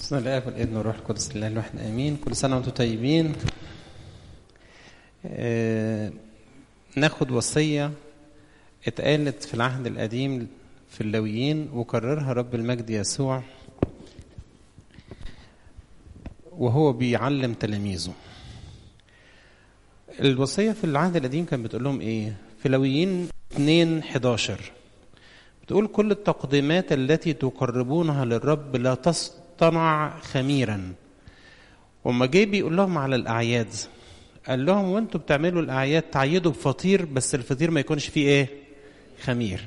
بسم الله الاب والابن والروح القدس الله الواحد امين كل سنه وانتم طيبين آه ناخد وصيه اتقالت في العهد القديم في اللويين وكررها رب المجد يسوع وهو بيعلم تلاميذه الوصيه في العهد القديم كان بتقول لهم ايه في لويين 2 11 بتقول كل التقديمات التي تقربونها للرب لا تصطنع خميرا وما جه بيقول لهم على الاعياد قال لهم وانتوا بتعملوا الاعياد تعيدوا بفطير بس الفطير ما يكونش فيه ايه خمير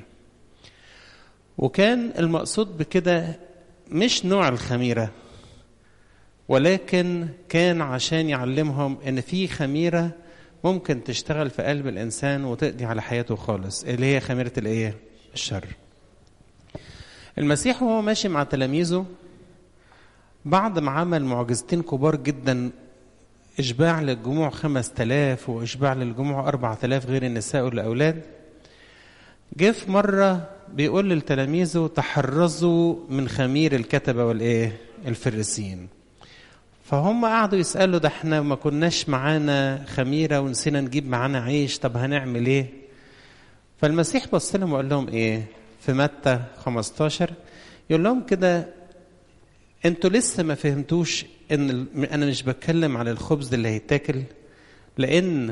وكان المقصود بكده مش نوع الخميره ولكن كان عشان يعلمهم ان في خميره ممكن تشتغل في قلب الانسان وتقضي على حياته خالص اللي هي خميره الايه الشر المسيح وهو ماشي مع تلاميذه بعد ما عمل معجزتين كبار جدا إشباع للجموع خمس تلاف وإشباع للجموع أربع تلاف غير النساء والأولاد جه في مرة بيقول لتلاميذه تحرزوا من خمير الكتبة والإيه الفريسين فهم قعدوا يسألوا ده احنا ما كناش معانا خميرة ونسينا نجيب معانا عيش طب هنعمل ايه فالمسيح بص لهم وقال لهم ايه في متى 15 يقول لهم كده انتوا لسه ما فهمتوش ان انا مش بتكلم على الخبز اللي هيتاكل لان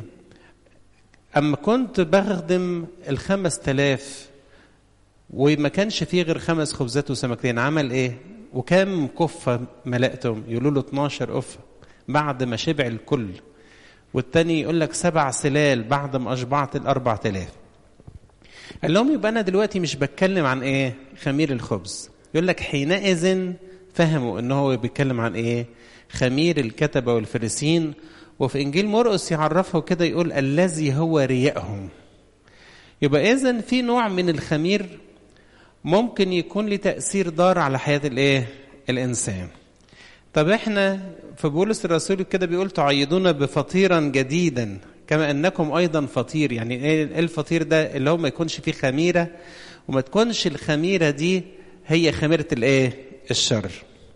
اما كنت بخدم الخمس تلاف وما كانش فيه غير خمس خبزات وسمكتين عمل ايه وكام كفة ملأتهم يقولوا له 12 كفة بعد ما شبع الكل والتاني يقول لك سبع سلال بعد ما أشبعت الأربع تلاف قال لهم يبقى أنا دلوقتي مش بتكلم عن إيه خمير الخبز يقول لك حينئذ فهموا ان هو بيتكلم عن ايه خمير الكتبة والفريسين وفي انجيل مرقس يعرفه كده يقول الذي هو رياءهم يبقى اذا في نوع من الخمير ممكن يكون له تاثير ضار على حياه الايه الانسان طب احنا في بولس الرسول كده بيقول تعيدون بفطيرا جديدا كما انكم ايضا فطير يعني ايه الفطير ده اللي هو ما يكونش فيه خميره وما تكونش الخميره دي هي خميره الايه الشر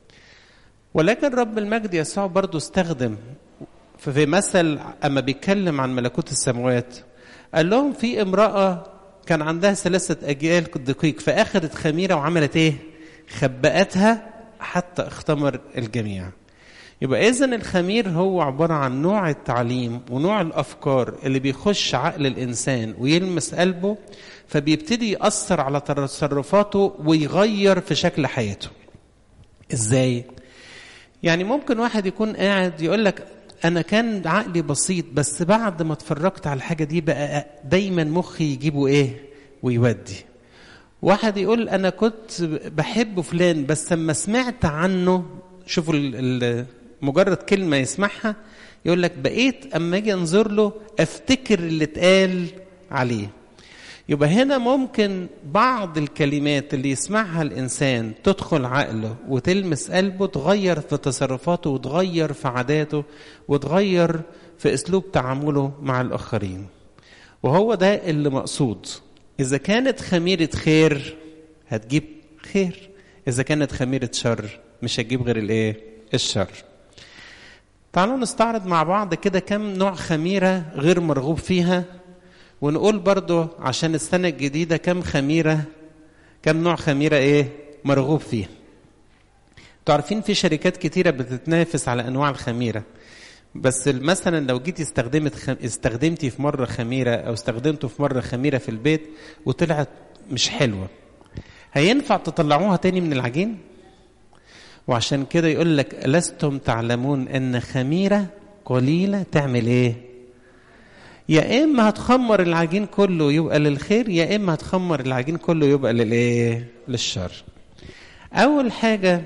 ولكن رب المجد يسوع برضو استخدم في مثل أما بيتكلم عن ملكوت السماوات قال لهم في امرأة كان عندها ثلاثة أجيال دقيق فأخذت خميرة وعملت إيه خبأتها حتى اختمر الجميع يبقى إذن الخمير هو عبارة عن نوع التعليم ونوع الأفكار اللي بيخش عقل الإنسان ويلمس قلبه فبيبتدي يأثر على تصرفاته ويغير في شكل حياته ازاي يعني ممكن واحد يكون قاعد يقول لك انا كان عقلي بسيط بس بعد ما اتفرجت على الحاجه دي بقى دايما مخي يجيبه ايه ويودي واحد يقول انا كنت بحب فلان بس لما سمعت عنه شوفوا مجرد كلمه يسمعها يقول لك بقيت اما اجي انظر له افتكر اللي اتقال عليه يبقى هنا ممكن بعض الكلمات اللي يسمعها الإنسان تدخل عقله وتلمس قلبه تغير في تصرفاته وتغير في عاداته وتغير في أسلوب تعامله مع الآخرين وهو ده اللي مقصود إذا كانت خميرة خير هتجيب خير إذا كانت خميرة شر مش هتجيب غير الإيه؟ الشر تعالوا نستعرض مع بعض كده كم نوع خميرة غير مرغوب فيها ونقول برضو عشان السنة الجديدة كم خميرة كم نوع خميرة ايه مرغوب فيها تعرفين في شركات كتيرة بتتنافس على أنواع الخميرة بس مثلا لو جيتي استخدمت خم... استخدمتي في مرة خميرة أو استخدمته في مرة خميرة في البيت وطلعت مش حلوة هينفع تطلعوها تاني من العجين؟ وعشان كده يقول لك لستم تعلمون أن خميرة قليلة تعمل إيه؟ يا اما هتخمر العجين كله يبقى للخير يا اما هتخمر العجين كله يبقى للايه للشر اول حاجه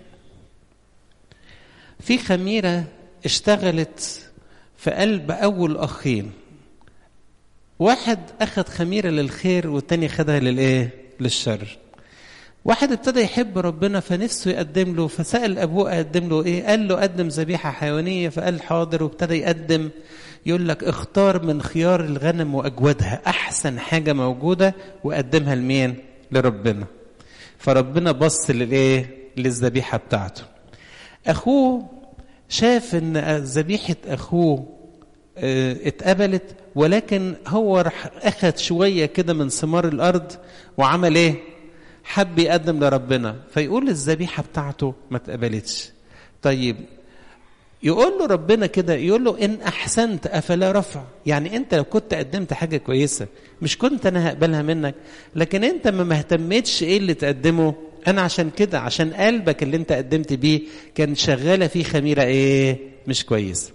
في خميره اشتغلت في قلب اول اخين واحد اخذ خميره للخير والتاني خدها للايه للشر واحد ابتدى يحب ربنا فنفسه يقدم له فسأل أبوه أقدم له إيه؟ قال له قدم ذبيحة حيوانية فقال حاضر وابتدى يقدم يقول لك اختار من خيار الغنم وأجودها أحسن حاجة موجودة وقدمها لمين؟ لربنا فربنا بص للإيه؟ للذبيحة بتاعته اخوه شاف ان ذبيحه اخوه اه اتقبلت ولكن هو راح اخذ شويه كده من ثمار الارض وعمل ايه حب يقدم لربنا فيقول الذبيحه بتاعته ما اتقبلتش طيب يقول له ربنا كده يقول له ان احسنت افلا رفع يعني انت لو كنت قدمت حاجه كويسه مش كنت انا هقبلها منك لكن انت ما مهتمتش ايه اللي تقدمه انا عشان كده عشان قلبك اللي انت قدمت بيه كان شغاله فيه خميره ايه مش كويسه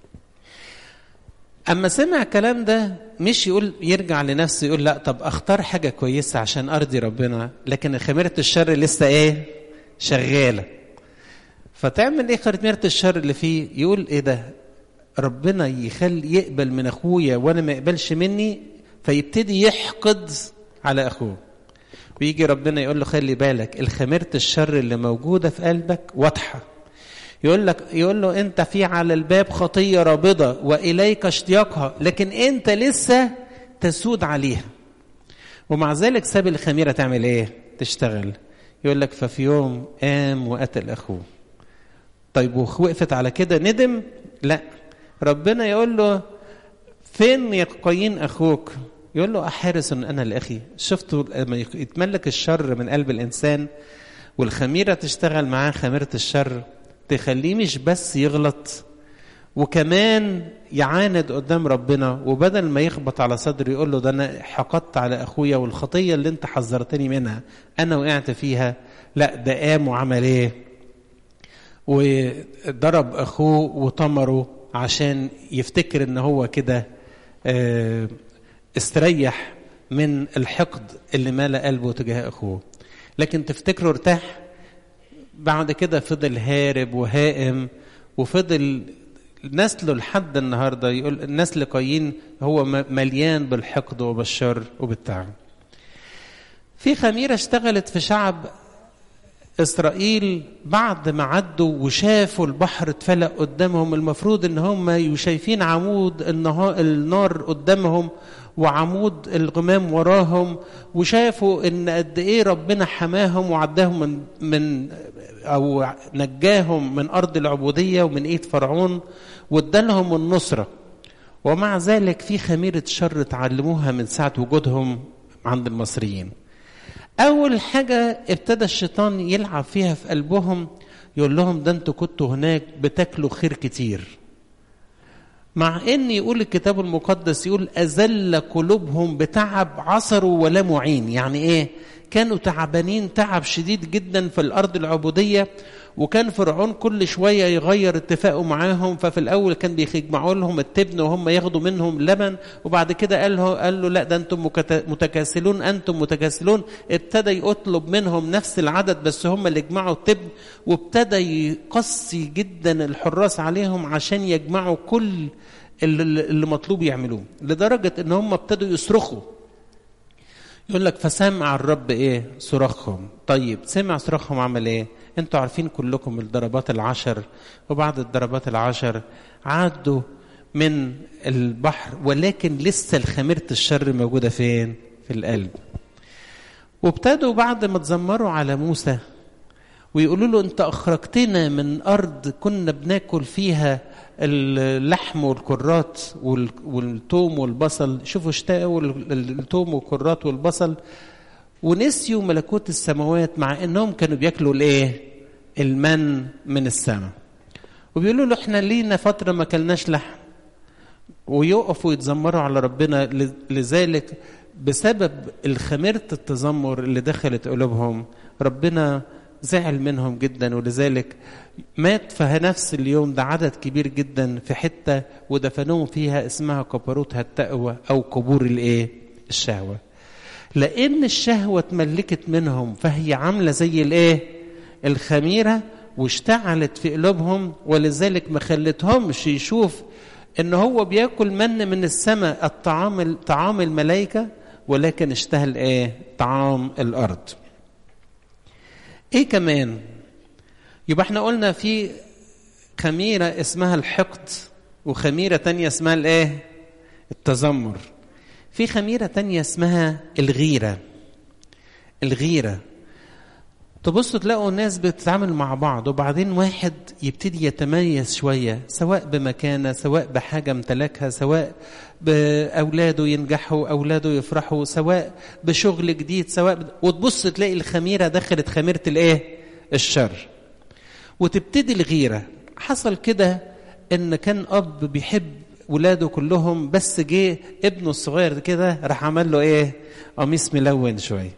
اما سمع الكلام ده مش يقول يرجع لنفسه يقول لا طب اختار حاجه كويسه عشان ارضي ربنا لكن خميره الشر لسه ايه شغاله فتعمل ايه خميره الشر اللي فيه يقول ايه ده ربنا يخلي يقبل من اخويا وانا ما يقبلش مني فيبتدي يحقد على اخوه ويجي ربنا يقول له خلي بالك الخميره الشر اللي موجوده في قلبك واضحه يقول لك يقول له انت في على الباب خطيه رابضه واليك اشتياقها لكن انت لسه تسود عليها ومع ذلك ساب الخميره تعمل ايه تشتغل يقول لك ففي يوم قام وقتل اخوه طيب وقفت على كده ندم لا ربنا يقول له فين يا قايين اخوك يقول له احارس انا لاخي شفتوا لما يتملك الشر من قلب الانسان والخميره تشتغل معاه خميره الشر تخليه مش بس يغلط وكمان يعاند قدام ربنا وبدل ما يخبط على صدره يقول له ده انا حقدت على اخويا والخطيه اللي انت حذرتني منها انا وقعت فيها لا ده قام وعمل ايه وضرب اخوه وطمره عشان يفتكر ان هو كده استريح من الحقد اللي مال قلبه تجاه اخوه لكن تفتكروا ارتاح بعد كده فضل هارب وهائم وفضل نسله لحد النهارده يقول النسل قايين هو مليان بالحقد وبالشر وبالتعب. في خميره اشتغلت في شعب اسرائيل بعد ما عدوا وشافوا البحر اتفلق قدامهم المفروض ان هم شايفين عمود النار قدامهم وعمود الغمام وراهم وشافوا ان قد ايه ربنا حماهم وعداهم من من او نجاهم من ارض العبوديه ومن ايد فرعون وادالهم النصره ومع ذلك في خميره شر تعلموها من ساعه وجودهم عند المصريين اول حاجه ابتدى الشيطان يلعب فيها في قلبهم يقول لهم ده انتوا كنتوا هناك بتاكلوا خير كتير مع ان يقول الكتاب المقدس يقول اذل قلوبهم بتعب عصروا ولا معين يعني ايه كانوا تعبانين تعب شديد جدا في الارض العبوديه وكان فرعون كل شويه يغير اتفاقه معاهم ففي الاول كان بيجمعوا لهم التبن وهم ياخدوا منهم لبن وبعد كده قال له قال له لا ده انتم متكاسلون انتم متكاسلون ابتدى يطلب منهم نفس العدد بس هم اللي يجمعوا التبن وابتدى يقصي جدا الحراس عليهم عشان يجمعوا كل اللي مطلوب يعملوه لدرجه ان هم ابتدوا يصرخوا يقول لك فسمع الرب ايه صراخهم طيب سمع صراخهم عمل ايه انتوا عارفين كلكم الضربات العشر وبعد الضربات العشر عدوا من البحر ولكن لسه الخميرة الشر موجودة فين في القلب وابتدوا بعد ما تزمروا على موسى ويقولوا له انت اخرجتنا من ارض كنا بناكل فيها اللحم والكرات والثوم والبصل شوفوا اشتاقوا الثوم والكرات والبصل ونسيوا ملكوت السماوات مع انهم كانوا بياكلوا الايه المن من السماء وبيقولوا له احنا لينا فتره ما كلناش لحم ويقفوا يتذمروا على ربنا لذلك بسبب الخميرة التذمر اللي دخلت قلوبهم ربنا زعل منهم جدا ولذلك مات في نفس اليوم ده عدد كبير جدا في حته ودفنوهم فيها اسمها كبروت التقوى او قبور الايه؟ الشهوه. لان الشهوه اتملكت منهم فهي عامله زي الايه؟ الخميره واشتعلت في قلوبهم ولذلك ما خلتهمش يشوف ان هو بياكل من من السماء الطعام طعام الملائكه ولكن اشتهى الايه؟ طعام الارض. ايه كمان؟ يبقى احنا قلنا في خميرة اسمها الحقد وخميرة تانية اسمها الايه التذمر في خميرة تانية اسمها الغيرة الغيرة تبصوا تلاقوا الناس بتتعامل مع بعض وبعدين واحد يبتدي يتميز شوية سواء بمكانة سواء بحاجة امتلكها سواء بأولاده ينجحوا أولاده يفرحوا سواء بشغل جديد سواء ب... وتبص تلاقي الخميرة دخلت خميرة الايه الشر وتبتدي الغيرة حصل كده ان كان اب بيحب ولاده كلهم بس جه ابنه الصغير كده راح عمل له ايه قميص ملون شويه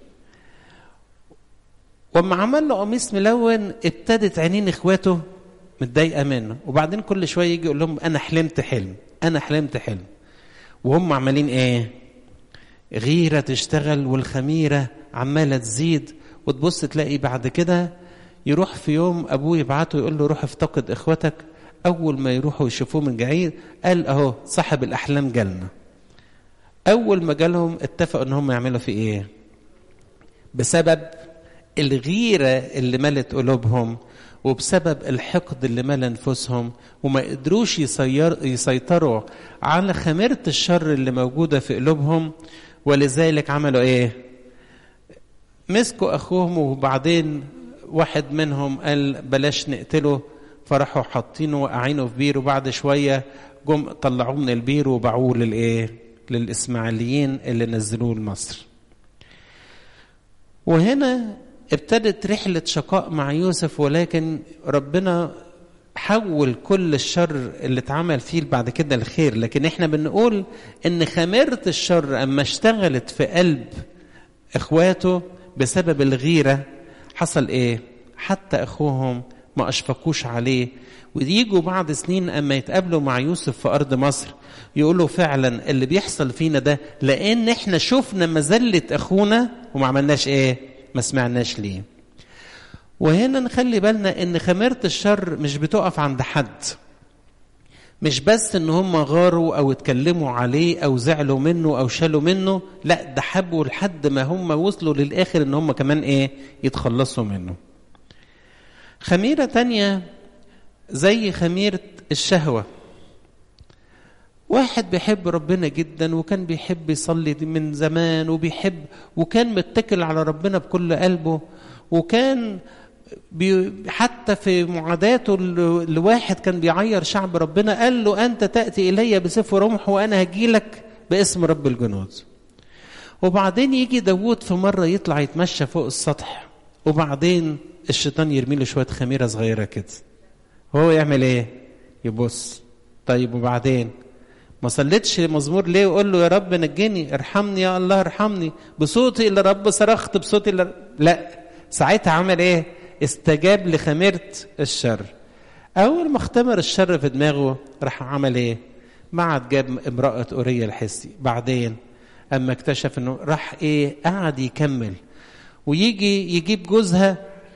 وما عمل له قميص ملون ابتدت عينين اخواته متضايقه منه وبعدين كل شويه يجي يقول لهم انا حلمت حلم انا حلمت حلم وهم عمالين ايه غيره تشتغل والخميره عماله تزيد وتبص تلاقي بعد كده يروح في يوم ابوه يبعته يقول له روح افتقد اخوتك اول ما يروحوا يشوفوه من بعيد قال اهو صاحب الاحلام جالنا اول ما جالهم اتفقوا ان هم يعملوا في ايه بسبب الغيرة اللي ملت قلوبهم وبسبب الحقد اللي ملا انفسهم وما قدروش يسير يسيطروا على خميرة الشر اللي موجودة في قلوبهم ولذلك عملوا ايه مسكوا اخوهم وبعدين واحد منهم قال بلاش نقتله فراحوا حاطينه وقاعينه في بير وبعد شوية جم طلعوه من البير وباعوه للايه للاسماعيليين اللي نزلوه لمصر وهنا ابتدت رحلة شقاء مع يوسف ولكن ربنا حول كل الشر اللي اتعمل فيه بعد كده الخير لكن احنا بنقول ان خميرة الشر اما اشتغلت في قلب اخواته بسبب الغيرة حصل ايه حتى اخوهم ما اشفقوش عليه ويجوا بعد سنين اما يتقابلوا مع يوسف في ارض مصر يقولوا فعلا اللي بيحصل فينا ده لان احنا شفنا مذله اخونا وما عملناش ايه ما سمعناش ليه وهنا نخلي بالنا ان خميره الشر مش بتقف عند حد مش بس ان هم غاروا او اتكلموا عليه او زعلوا منه او شالوا منه لا ده حبوا لحد ما هم وصلوا للاخر ان هم كمان ايه يتخلصوا منه خميره تانية زي خميره الشهوه واحد بيحب ربنا جدا وكان بيحب يصلي من زمان وبيحب وكان متكل على ربنا بكل قلبه وكان بي حتى في معاداته لواحد كان بيعير شعب ربنا قال له أنت تأتي إلي بسيف ورمح وأنا هجيلك باسم رب الجنود وبعدين يجي داوود في مرة يطلع يتمشى فوق السطح وبعدين الشيطان يرمي له شوية خميرة صغيرة كده وهو يعمل ايه يبص طيب وبعدين ما صليتش مزمور ليه وقول له يا رب نجني ارحمني يا الله ارحمني بصوتي اللي رب صرخت بصوتي اللي لا ساعتها عمل ايه استجاب لخميرة الشر اول ما اختمر الشر في دماغه راح عمل ايه بعد جاب امرأة أورية الحسي بعدين اما اكتشف انه راح ايه قعد يكمل ويجي يجيب جوزها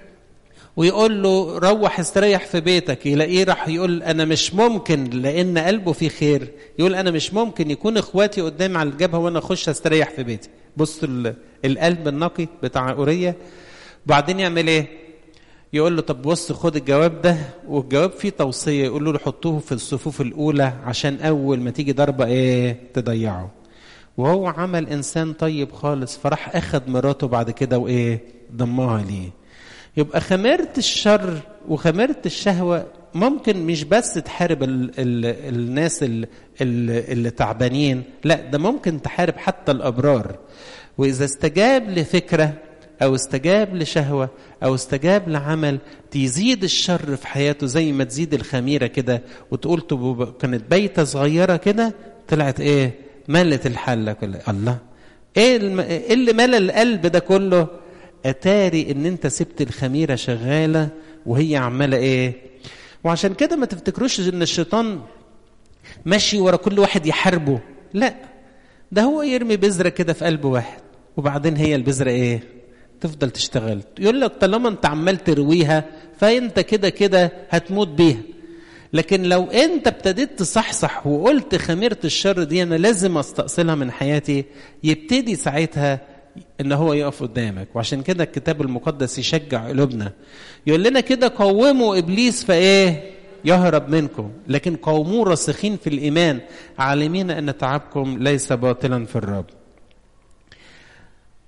ويقول له روح استريح في بيتك يلاقيه راح يقول انا مش ممكن لان قلبه فيه خير يقول انا مش ممكن يكون اخواتي قدامي على الجبهه وانا اخش استريح في بيتي بص القلب النقي بتاع اوريه بعدين يعمل ايه يقول له طب بص خد الجواب ده والجواب فيه توصيه يقول له حطوه في الصفوف الاولى عشان اول ما تيجي ضربه ايه تضيعه وهو عمل انسان طيب خالص فراح اخد مراته بعد كده وايه ضمها ليه يبقى خميرة الشر وخميرة الشهوة ممكن مش بس تحارب ال ال الناس ال ال اللي تعبانين لا ده ممكن تحارب حتى الأبرار وإذا استجاب لفكرة أو استجاب لشهوة أو استجاب لعمل تزيد الشر في حياته زي ما تزيد الخميرة كده وتقول كانت بيتة صغيرة كده طلعت إيه ملت الحلة كلها الله إيه اللي ملى القلب ده كله اتاري ان انت سبت الخميره شغاله وهي عماله ايه وعشان كده ما تفتكروش ان الشيطان ماشي ورا كل واحد يحاربه لا ده هو يرمي بذره كده في قلب واحد وبعدين هي البذره ايه تفضل تشتغل يقول لك طالما انت عمال ترويها فانت كده كده هتموت بيها لكن لو انت ابتديت تصحصح وقلت خميره الشر دي انا لازم استأصلها من حياتي يبتدي ساعتها ان هو يقف قدامك وعشان كده الكتاب المقدس يشجع قلوبنا يقول لنا كده قوموا ابليس فايه يهرب منكم لكن قوموا راسخين في الايمان عالمين ان تعبكم ليس باطلا في الرب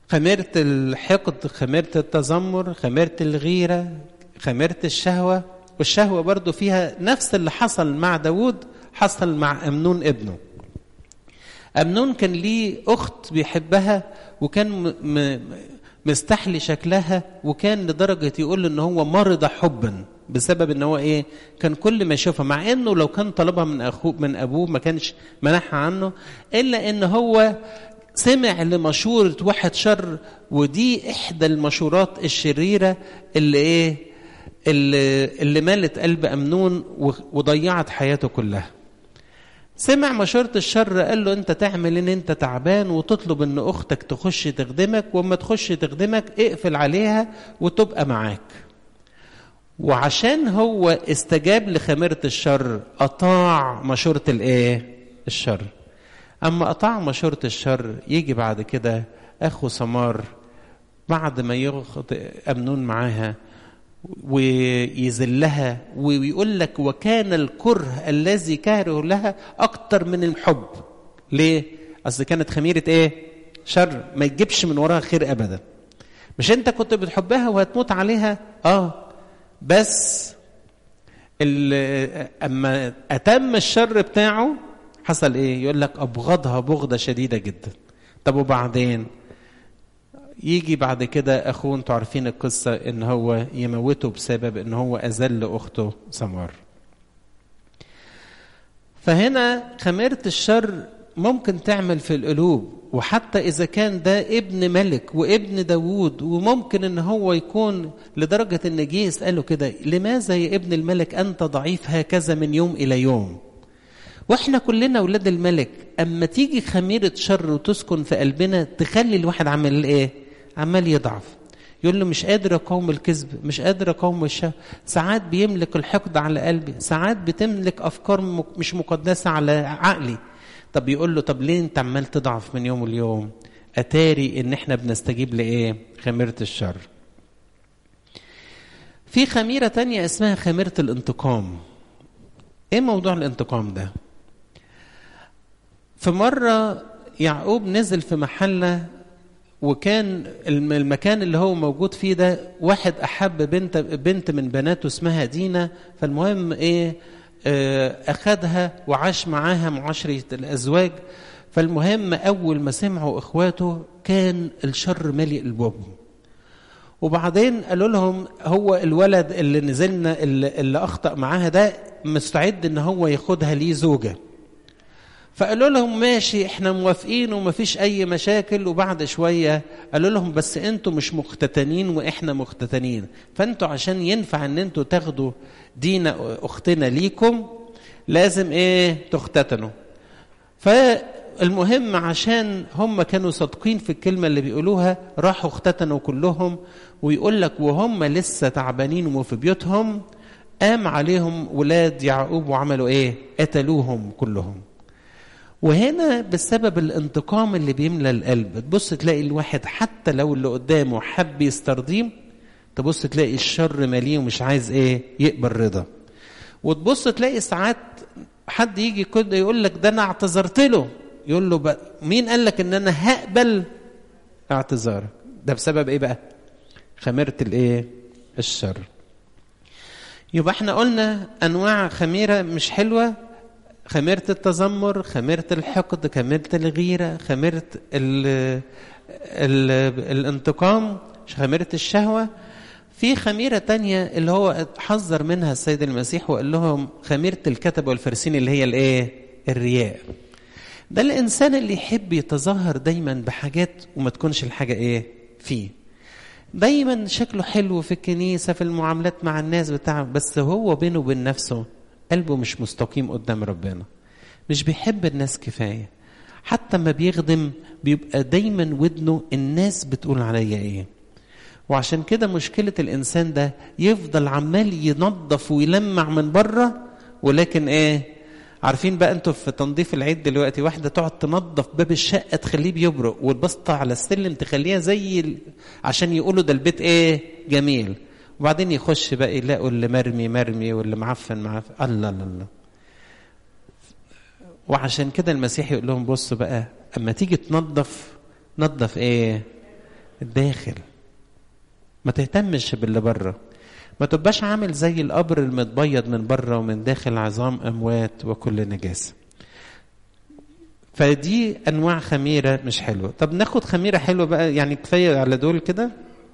خميرة الحقد خميرة التذمر خميرة الغيرة خميرة الشهوة والشهوة برضو فيها نفس اللي حصل مع داود حصل مع أمنون ابنه أمنون كان ليه أخت بيحبها وكان م- م- مستحلي شكلها وكان لدرجة يقول إن هو مرض حبا بسبب إن هو إيه كان كل ما يشوفها مع إنه لو كان طلبها من أخوه من أبوه ما كانش منحها عنه إلا إن هو سمع لمشورة واحد شر ودي إحدى المشورات الشريرة اللي إيه اللي, اللي مالت قلب أمنون وضيعت حياته كلها سمع مشورة الشر قال له انت تعمل ان انت تعبان وتطلب ان اختك تخش تخدمك واما تخش تخدمك اقفل عليها وتبقى معاك وعشان هو استجاب لخميرة الشر اطاع مشورة الايه الشر اما اطاع مشورة الشر يجي بعد كده اخو سمار بعد ما ياخد امنون معاها ويذلها ويقول لك وكان الكره الذي كاره لها اكتر من الحب ليه اصل كانت خميره ايه شر ما يجيبش من وراها خير ابدا مش انت كنت بتحبها وهتموت عليها اه بس اما اتم الشر بتاعه حصل ايه يقول لك ابغضها بغضه شديده جدا طب وبعدين يجي بعد كده اخوه انتوا عارفين القصه ان هو يموته بسبب ان هو اذل اخته سمار فهنا خميره الشر ممكن تعمل في القلوب وحتى اذا كان ده ابن ملك وابن داوود وممكن ان هو يكون لدرجه ان جه يساله كده لماذا يا ابن الملك انت ضعيف هكذا من يوم الى يوم واحنا كلنا اولاد الملك اما تيجي خميره شر وتسكن في قلبنا تخلي الواحد عمل ايه عمال يضعف يقول له مش قادر اقاوم الكذب مش قادر اقاوم الشهوه ساعات بيملك الحقد على قلبي ساعات بتملك افكار مش مقدسه على عقلي طب يقول له طب ليه انت عمال تضعف من يوم ليوم اتاري ان احنا بنستجيب لايه خميره الشر في خميره تانية اسمها خميره الانتقام ايه موضوع الانتقام ده في مره يعقوب نزل في محله وكان المكان اللي هو موجود فيه ده واحد احب بنت بنت من بناته اسمها دينا فالمهم ايه اخذها وعاش معاها معاشره الازواج فالمهم اول ما سمعوا اخواته كان الشر ملئ قلبهم وبعدين قالوا لهم هو الولد اللي نزلنا اللي, اللي اخطا معاها ده مستعد ان هو ياخدها ليه زوجه فقالوا لهم ماشي احنا موافقين ومفيش اي مشاكل وبعد شويه قالوا لهم بس انتوا مش مختتنين واحنا مختتنين فانتوا عشان ينفع ان انتوا تاخدوا دينا اختنا ليكم لازم ايه تختتنوا فالمهم عشان هم كانوا صادقين في الكلمه اللي بيقولوها راحوا اختتنوا كلهم ويقول لك وهم لسه تعبانين وفي بيوتهم قام عليهم ولاد يعقوب وعملوا ايه قتلوهم كلهم وهنا بسبب الانتقام اللي بيملى القلب تبص تلاقي الواحد حتى لو اللي قدامه حب يسترضيه تبص تلاقي الشر ماليه ومش عايز ايه يقبل رضا وتبص تلاقي ساعات حد يجي كده يقول لك ده انا اعتذرت له يقول له بقى مين قال لك ان انا هقبل اعتذارك ده بسبب ايه بقى خميره الايه الشر يبقى احنا قلنا انواع خميره مش حلوه خميرة التذمر خميرة الحقد خميرة الغيرة خميرة ال ال الانتقام خميرة الشهوة في خميرة تانية اللي هو حذر منها السيد المسيح وقال لهم خميرة الكتب والفرسين اللي هي الايه الرياء ده الانسان اللي يحب يتظاهر دايما بحاجات وما تكونش الحاجة ايه فيه دايما شكله حلو في الكنيسة في المعاملات مع الناس بتاعه بس هو بينه وبين نفسه قلبه مش مستقيم قدام ربنا مش بيحب الناس كفاية حتى ما بيخدم بيبقى دايما ودنه الناس بتقول عليا ايه وعشان كده مشكلة الإنسان ده يفضل عمال ينظف ويلمع من بره ولكن ايه عارفين بقى انتوا في تنظيف العيد دلوقتي واحدة تقعد تنظف باب الشقة تخليه بيبرق والبسطة على السلم تخليها زي ال... عشان يقولوا ده البيت ايه جميل وبعدين يخش بقى يلاقوا اللي مرمي مرمي واللي معفن معفن الله الله الله وعشان كده المسيح يقول لهم بصوا بقى اما تيجي تنظف نظف ايه الداخل ما تهتمش باللي بره ما تبقاش عامل زي القبر المتبيض من بره ومن داخل عظام اموات وكل نجاسه فدي انواع خميره مش حلوه طب ناخد خميره حلوه بقى يعني كفايه على دول كده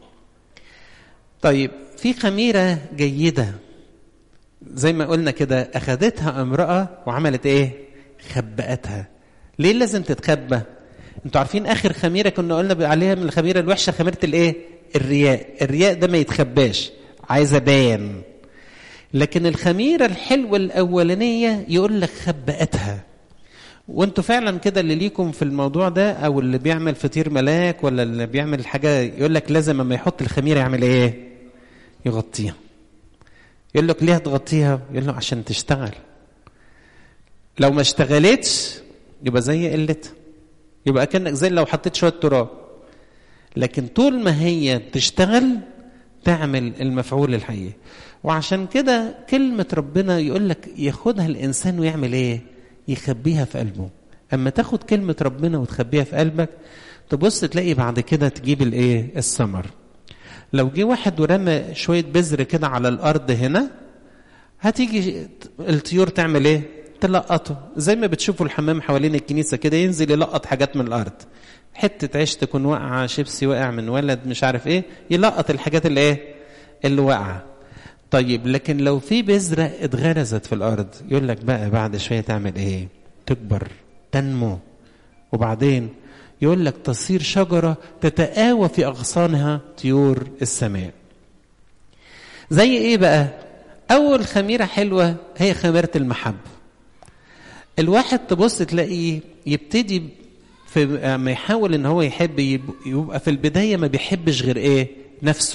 طيب في خميره جيده زي ما قلنا كده اخذتها امراه وعملت ايه خبأتها ليه لازم تتخبى انتوا عارفين اخر خميره كنا قلنا عليها من الخميره الوحشه خميره الايه الرياء الرياء ده ما يتخباش عايز ابان لكن الخميره الحلوه الاولانيه يقول لك خبأتها وانتوا فعلا كده اللي ليكم في الموضوع ده او اللي بيعمل فطير ملاك ولا اللي بيعمل حاجه يقول لك لازم اما يحط الخميره يعمل ايه يغطيها يقول لك ليه تغطيها يقول له عشان تشتغل لو ما اشتغلتش يبقى زي قلتها يبقى كانك زي لو حطيت شويه تراب لكن طول ما هي تشتغل تعمل المفعول الحقيقي وعشان كده كلمة ربنا يقول لك ياخدها الإنسان ويعمل إيه؟ يخبيها في قلبه أما تاخد كلمة ربنا وتخبيها في قلبك تبص تلاقي بعد كده تجيب الإيه؟ الثمر لو جه واحد ورمى شوية بذر كده على الأرض هنا هتيجي الطيور تعمل إيه؟ تلقطه زي ما بتشوفوا الحمام حوالين الكنيسة كده ينزل يلقط حاجات من الأرض حتة عيش تكون واقعة شيبسي واقع من ولد مش عارف ايه يلقط الحاجات اللي ايه اللي واقعة طيب لكن لو في بذرة اتغرزت في الأرض يقول لك بقى بعد شوية تعمل ايه تكبر تنمو وبعدين يقول لك تصير شجرة تتآوى في أغصانها طيور السماء زي ايه بقى أول خميرة حلوة هي خميرة المحبة الواحد تبص تلاقيه يبتدي في ما يحاول ان هو يحب يبقى في البدايه ما بيحبش غير ايه نفسه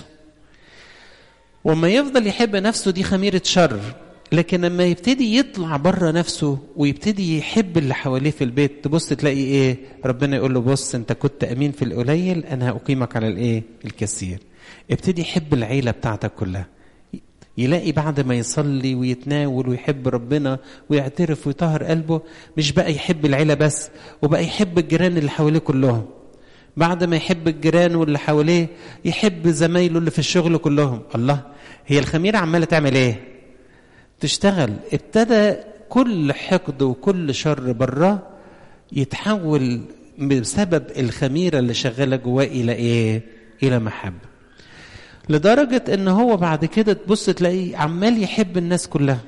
وما يفضل يحب نفسه دي خميره شر لكن لما يبتدي يطلع بره نفسه ويبتدي يحب اللي حواليه في البيت تبص تلاقي ايه ربنا يقول له بص انت كنت امين في القليل انا هاقيمك على الايه الكثير ابتدي يحب العيله بتاعتك كلها يلاقي بعد ما يصلي ويتناول ويحب ربنا ويعترف ويطهر قلبه مش بقى يحب العيلة بس وبقى يحب الجيران اللي حواليه كلهم بعد ما يحب الجيران واللي حواليه يحب زمايله اللي في الشغل كلهم الله هي الخميرة عمالة تعمل ايه تشتغل ابتدى كل حقد وكل شر براه يتحول بسبب الخميرة اللي شغالة جواه إلى إيه؟ إلى محبة لدرجة ان هو بعد كده تبص تلاقيه عمال يحب الناس كلها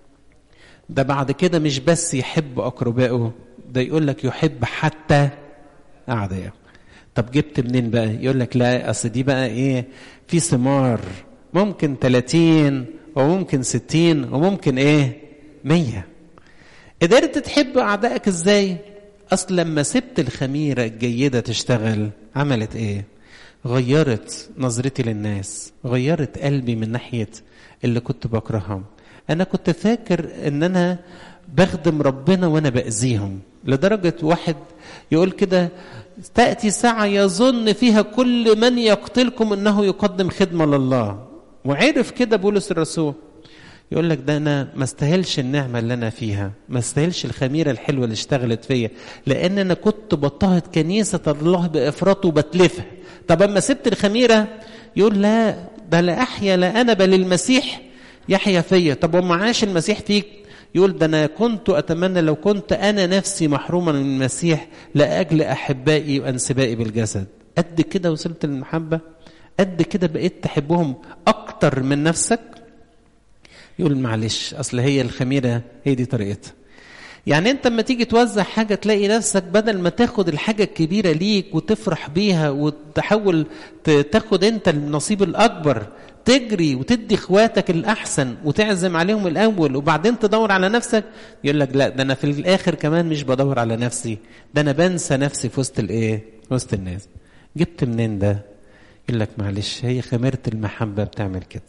ده بعد كده مش بس يحب أقربائه ده يقول لك يحب حتى أعدائه طب جبت منين بقى يقول لك لا أصل دي بقى إيه في ثمار ممكن 30 وممكن 60 وممكن إيه 100 قدرت تحب أعدائك إزاي أصل لما سبت الخميرة الجيدة تشتغل عملت إيه غيرت نظرتي للناس غيرت قلبي من ناحية اللي كنت بكرههم أنا كنت فاكر إن أنا بخدم ربنا وأنا بأذيهم لدرجة واحد يقول كده تأتي ساعة يظن فيها كل من يقتلكم أنه يقدم خدمة لله وعرف كده بولس الرسول يقول لك ده انا ما استاهلش النعمه اللي انا فيها ما استاهلش الخميره الحلوه اللي اشتغلت فيا لان انا كنت بضطهد كنيسه الله بافراط وبتلفها طب اما سبت الخميره يقول لا ده لا احيا لا انا بل المسيح يحيا فيا طب وما عاش المسيح فيك يقول ده انا كنت اتمنى لو كنت انا نفسي محروما من المسيح لاجل احبائي وانسبائي بالجسد قد كده وصلت للمحبه قد كده بقيت تحبهم اكتر من نفسك يقول معلش اصل هي الخميره هي دي طريقتها يعني انت لما تيجي توزع حاجه تلاقي نفسك بدل ما تاخد الحاجه الكبيره ليك وتفرح بيها وتحاول تاخد انت النصيب الاكبر تجري وتدي اخواتك الاحسن وتعزم عليهم الاول وبعدين تدور على نفسك يقول لك لا ده انا في الاخر كمان مش بدور على نفسي ده انا بنسى نفسي في وسط الايه وسط الناس جبت منين ده يقول لك معلش هي خميره المحبه بتعمل كده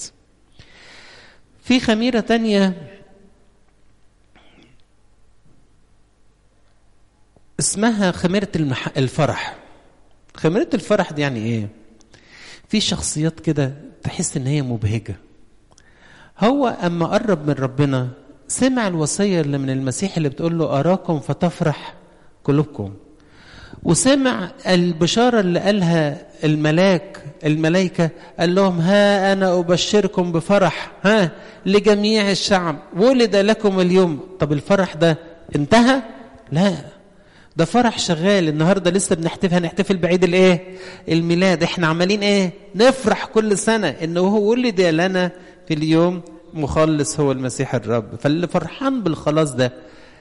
في خميرة تانية اسمها خميرة المح... الفرح خميرة الفرح دي يعني ايه في شخصيات كده تحس ان هي مبهجة هو اما قرب من ربنا سمع الوصية اللي من المسيح اللي بتقول له اراكم فتفرح قلوبكم وسمع البشارة اللي قالها الملاك الملائكة قال لهم ها أنا أبشركم بفرح ها لجميع الشعب ولد لكم اليوم طب الفرح ده انتهى لا ده فرح شغال النهارده لسه بنحتفل هنحتفل بعيد الايه الميلاد احنا عمالين ايه نفرح كل سنه انه هو ولد لنا في اليوم مخلص هو المسيح الرب فاللي فرحان بالخلاص ده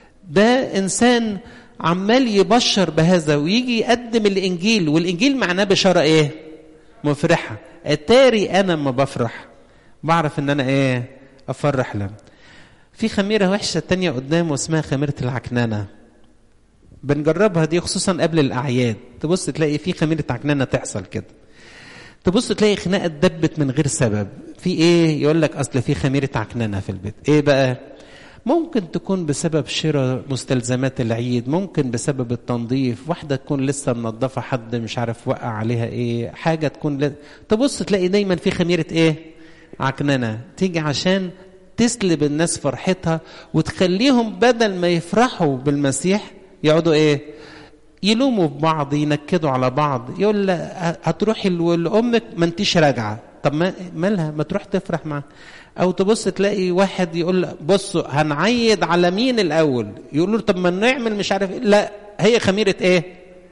ده انسان عمال يبشر بهذا ويجي يقدم الانجيل والانجيل معناه بشاره ايه مفرحه اتاري انا ما بفرح بعرف ان انا ايه افرح لهم في خميره وحشه تانية قدامه اسمها خميره العكننه بنجربها دي خصوصا قبل الاعياد تبص تلاقي في خميره عكننه تحصل كده تبص تلاقي خناقه اتدبت من غير سبب في ايه يقول لك اصل في خميره عكننه في البيت ايه بقى ممكن تكون بسبب شراء مستلزمات العيد ممكن بسبب التنظيف واحده تكون لسه منظفه حد مش عارف وقع عليها ايه حاجه تكون ل... تبص تلاقي دايما في خميره ايه عكننه تيجي عشان تسلب الناس فرحتها وتخليهم بدل ما يفرحوا بالمسيح يقعدوا ايه يلوموا في بعض ينكدوا على بعض يقول لا هتروحي لامك ما انتيش راجعه طب ما مالها ما تروح تفرح معاها او تبص تلاقي واحد يقول بصوا هنعيد على مين الاول يقولوا له طب ما نعمل مش عارف إيه. لا هي خميره ايه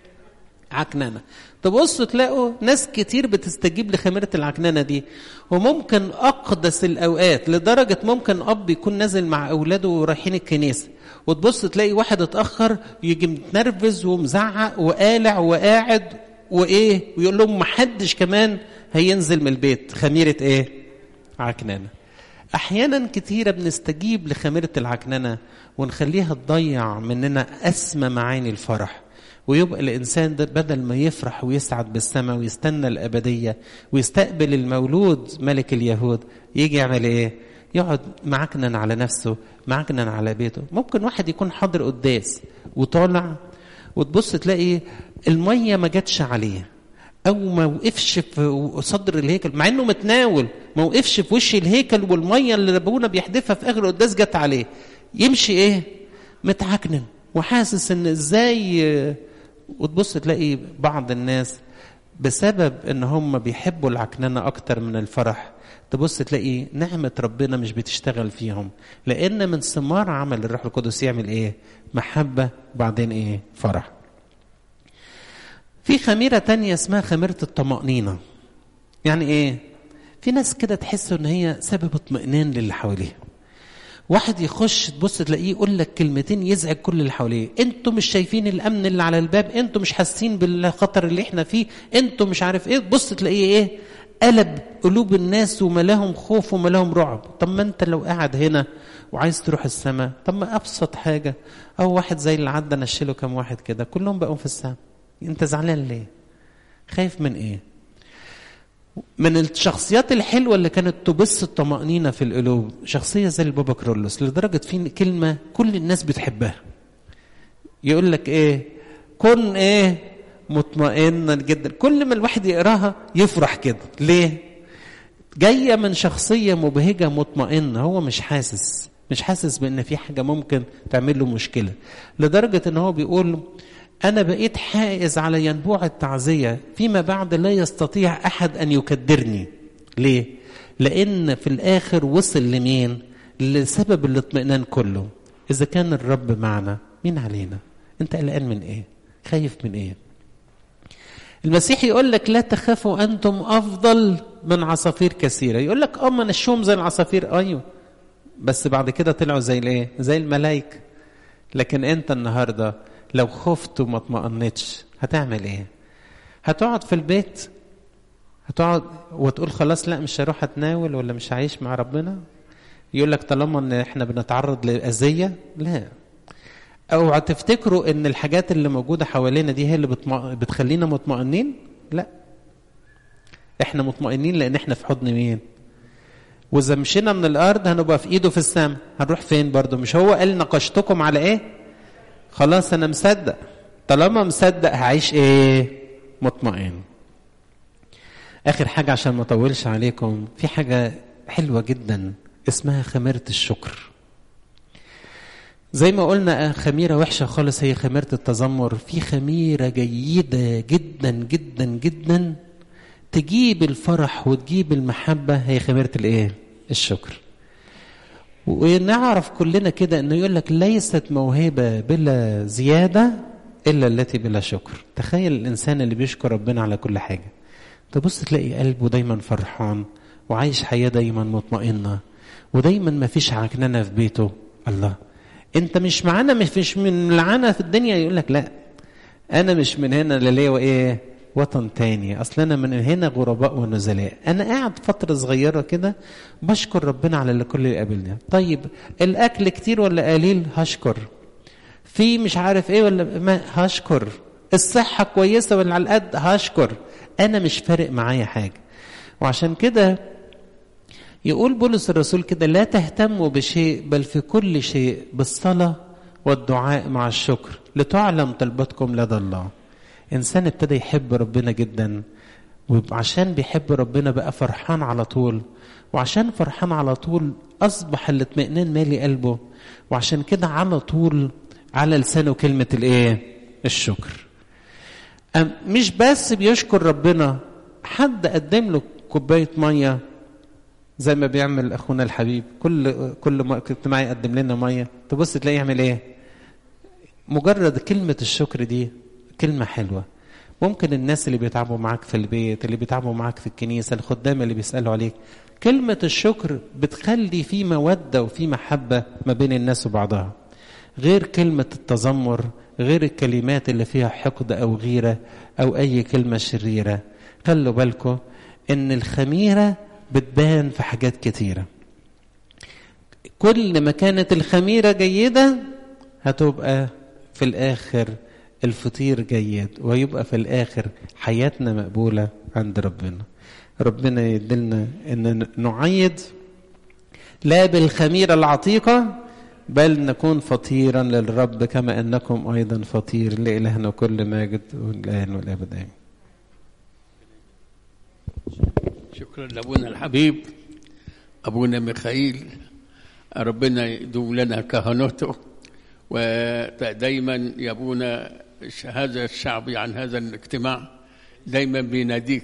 عكننه تبصوا تلاقوا ناس كتير بتستجيب لخميرة العكننة دي وممكن أقدس الأوقات لدرجة ممكن أب يكون نازل مع أولاده ورايحين الكنيسة وتبص تلاقي واحد اتأخر يجي متنرفز ومزعق وقالع وقاعد وإيه ويقول لهم محدش كمان هينزل من البيت خميرة إيه عكننة أحيانا كتيرة بنستجيب لخميرة العكننة ونخليها تضيع مننا أسمى معاني الفرح ويبقى الإنسان ده بدل ما يفرح ويسعد بالسماء ويستنى الأبدية ويستقبل المولود ملك اليهود يجي يعمل إيه؟ يقعد معكنن على نفسه معكنن على بيته ممكن واحد يكون حاضر قداس وطالع وتبص تلاقي المية ما جاتش عليه او ما وقفش في صدر الهيكل مع انه متناول ما وقفش في وش الهيكل والميه اللي ابونا بيحدفها في اخر القداس جت عليه يمشي ايه متعكنن وحاسس ان ازاي وتبص تلاقي بعض الناس بسبب ان هم بيحبوا العكننه اكتر من الفرح تبص تلاقي نعمة ربنا مش بتشتغل فيهم لأن من ثمار عمل الروح القدس يعمل إيه؟ محبة وبعدين إيه؟ فرح. في خميرة تانية اسمها خميرة الطمأنينة. يعني إيه؟ في ناس كده تحس إن هي سبب اطمئنان للي حواليها. واحد يخش تبص تلاقيه يقول لك كلمتين يزعج كل اللي حواليه انتوا مش شايفين الامن اللي على الباب انتوا مش حاسين بالخطر اللي احنا فيه انتوا مش عارف ايه تبص تلاقيه ايه قلب قلوب الناس وملاهم خوف وملاهم رعب طب ما انت لو قاعد هنا وعايز تروح السماء طب ما ابسط حاجه او واحد زي اللي عدى نشله كام واحد كده كلهم بقوا في السماء انت زعلان ليه خايف من ايه من الشخصيات الحلوه اللي كانت تبث الطمانينه في القلوب شخصيه زي البابا كرولوس لدرجه في كلمه كل الناس بتحبها يقول لك ايه كن ايه مطمئنا جدا كل ما الواحد يقراها يفرح كده ليه جايه من شخصيه مبهجه مطمئنه هو مش حاسس مش حاسس بان في حاجه ممكن تعمل له مشكله لدرجه ان هو بيقول انا بقيت حائز على ينبوع التعزيه فيما بعد لا يستطيع احد ان يكدرني ليه لان في الاخر وصل لمين لسبب الاطمئنان كله اذا كان الرب معنا مين علينا انت قلقان من ايه خايف من ايه المسيح يقول لك لا تخافوا انتم افضل من عصافير كثيره يقول لك اه ما نشوم زي العصافير ايوه بس بعد كده طلعوا زي الايه زي الملائكه لكن انت النهارده لو خفت وما اطمئنتش هتعمل ايه هتقعد في البيت هتقعد وتقول خلاص لا مش هروح اتناول ولا مش هعيش مع ربنا يقول لك طالما ان احنا بنتعرض لاذيه لا او هتفتكروا ان الحاجات اللي موجوده حوالينا دي هي اللي بتم... بتخلينا مطمئنين لا احنا مطمئنين لان احنا في حضن مين واذا مشينا من الارض هنبقى في ايده في السماء هنروح فين برضو مش هو قال نقشتكم على ايه خلاص انا مصدق طالما مصدق هعيش ايه مطمئن اخر حاجه عشان ما اطولش عليكم في حاجه حلوه جدا اسمها خميره الشكر زي ما قلنا خميرة وحشة خالص هي خميرة التذمر في خميرة جيدة جدا جدا جدا تجيب الفرح وتجيب المحبة هي خميرة الايه الشكر ونعرف كلنا كده انه يقول لك ليست موهبة بلا زيادة الا التي بلا شكر تخيل الانسان اللي بيشكر ربنا على كل حاجة تبص تلاقي قلبه دايما فرحان وعايش حياة دايما مطمئنة ودايما ما فيش عكننة في بيته الله انت مش معانا مش من العنا في الدنيا يقول لك لا انا مش من هنا لا ليا وايه وطن تاني اصل انا من هنا غرباء ونزلاء انا قاعد فتره صغيره كده بشكر ربنا على اللي كل اللي قابلني طيب الاكل كتير ولا قليل هشكر في مش عارف ايه ولا ما هشكر الصحه كويسه ولا على القد هشكر انا مش فارق معايا حاجه وعشان كده يقول بولس الرسول كده لا تهتموا بشيء بل في كل شيء بالصلاة والدعاء مع الشكر لتعلم طلبتكم لدى الله إنسان ابتدى يحب ربنا جدا وعشان بيحب ربنا بقى فرحان على طول وعشان فرحان على طول أصبح الاطمئنان مالي قلبه وعشان كده على طول على لسانه كلمة الإيه؟ الشكر مش بس بيشكر ربنا حد قدم له كوباية مية زي ما بيعمل اخونا الحبيب كل كل اجتماع يقدم لنا ميه تبص تلاقيه يعمل ايه مجرد كلمه الشكر دي كلمه حلوه ممكن الناس اللي بيتعبوا معاك في البيت اللي بيتعبوا معاك في الكنيسه الخدام اللي بيسالوا عليك كلمه الشكر بتخلي في موده وفي محبه ما بين الناس وبعضها غير كلمه التذمر غير الكلمات اللي فيها حقد او غيره او اي كلمه شريره خلوا بالكم ان الخميره بتبان في حاجات كتيرة كل ما كانت الخميرة جيدة هتبقى في الآخر الفطير جيد ويبقى في الآخر حياتنا مقبولة عند ربنا ربنا يدلنا أن نعيد لا بالخميرة العتيقة بل نكون فطيرا للرب كما أنكم أيضا فطير لإلهنا كل ماجد والآن والأبد آمين شكرا لابونا الحبيب ابونا ميخائيل ربنا يدوم لنا كهنوته ودايما يا ابونا هذا الشعب عن هذا الاجتماع دايما بيناديك